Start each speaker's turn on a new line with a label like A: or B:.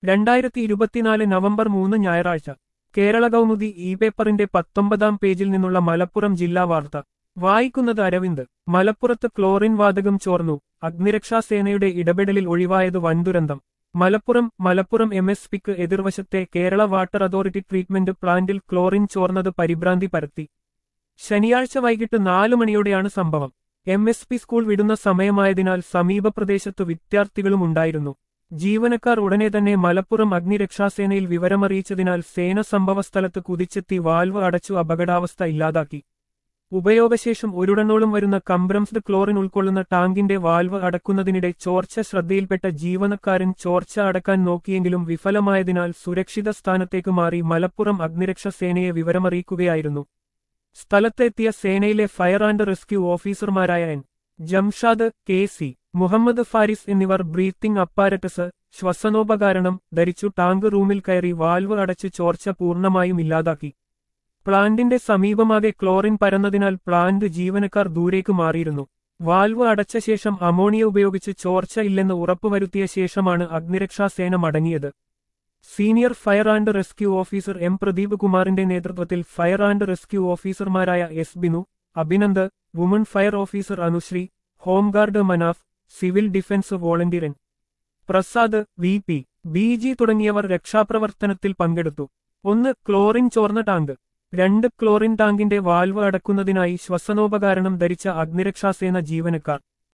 A: രണ്ടായിരത്തി ഇരുപത്തിനാല് നവംബർ മൂന്ന് ഞായറാഴ്ച കേരള കൗമുദി ഇ പേപ്പറിന്റെ പത്തൊമ്പതാം പേജിൽ നിന്നുള്ള മലപ്പുറം ജില്ലാ വാർത്ത വായിക്കുന്നത് അരവിന്ദ് മലപ്പുറത്ത് ക്ലോറിൻ വാതകം ചോർന്നു അഗ്നിരക്ഷാസേനയുടെ ഇടപെടലിൽ ഒഴിവായത് വൻദുരന്തം മലപ്പുറം മലപ്പുറം എം എസ് പിക്ക് എതിർവശത്തെ കേരള വാട്ടർ അതോറിറ്റി ട്രീറ്റ്മെന്റ് പ്ലാന്റിൽ ക്ലോറിൻ ചോർന്നത് പരിഭ്രാന്തി പരത്തി ശനിയാഴ്ച വൈകിട്ട് നാലു മണിയോടെയാണ് സംഭവം എം എസ് പി സ്കൂൾ വിടുന്ന സമയമായതിനാൽ സമീപ പ്രദേശത്തു വിദ്യാർത്ഥികളും ഉണ്ടായിരുന്നു ജീവനക്കാർ ഉടനെ തന്നെ മലപ്പുറം അഗ്നിരക്ഷാസേനയിൽ വിവരമറിയിച്ചതിനാൽ സേന സംഭവസ്ഥലത്ത് കുതിച്ചെത്തി വാൽവ് അടച്ചു അപകടാവസ്ഥ ഇല്ലാതാക്കി ഉപയോഗശേഷം ഒരിടനോളം വരുന്ന കംബ്രംസ്ഡ് ക്ലോറിൻ ഉൾക്കൊള്ളുന്ന ടാങ്കിന്റെ വാൽവ് അടക്കുന്നതിനിടെ ചോർച്ച ശ്രദ്ധയിൽപ്പെട്ട ജീവനക്കാരൻ ചോർച്ച അടക്കാൻ നോക്കിയെങ്കിലും വിഫലമായതിനാൽ സുരക്ഷിത സ്ഥാനത്തേക്ക് മാറി മലപ്പുറം അഗ്നിരക്ഷാ സേനയെ വിവരമറിയിക്കുകയായിരുന്നു സ്ഥലത്തെത്തിയ സേനയിലെ ഫയർ ആൻഡ് റെസ്ക്യൂ ഓഫീസർമാരായ N Jamshad K C Muhammed Faris എന്നിവർ ബ്രീത്തിംഗ് അപ്പാരറ്റസ് ശ്വസനോപകരണം ധരിച്ചു ടാങ്ക് റൂമിൽ കയറി വാൽവ് അടച്ച് ചോർച്ച പൂർണ്ണമായും ഇല്ലാതാക്കി പ്ലാന്റിന്റെ സമീപമാകെ ക്ലോറിൻ പരന്നതിനാൽ പ്ലാന്റ് ജീവനക്കാർ ദൂരേക്ക് മാറിയിരുന്നു വാൽവ് അടച്ച ശേഷം അമോണിയ ഉപയോഗിച്ച് ചോർച്ച ഇല്ലെന്ന് ഉറപ്പുവരുത്തിയ ശേഷമാണ് അഗ്നിരക്ഷാസേന മടങ്ങിയത് senior fire and rescue officer M Pradeep കുമാറിന്റെ നേതൃത്വത്തിൽ ഫയർ ആൻഡ് റെസ്ക്യൂ ഓഫീസർമാരായ S Binu Abhinand woman fire officer Anusree home guard Manaf civil defence volunteer N Prasad V P B G തുടങ്ങിയവർ രക്ഷാപ്രവർത്തനത്തിൽ പങ്കെടുത്തു ഒന്ന് ക്ലോറിൻ ചോർന്ന ടാങ്ക് രണ്ട് ക്ലോറിൻ ടാങ്കിന്റെ വാൽവ് അടക്കുന്നതിനായി ശ്വസനോപകരണം ധരിച്ച അഗ്നിരക്ഷാസേന ജീവനക്കാർ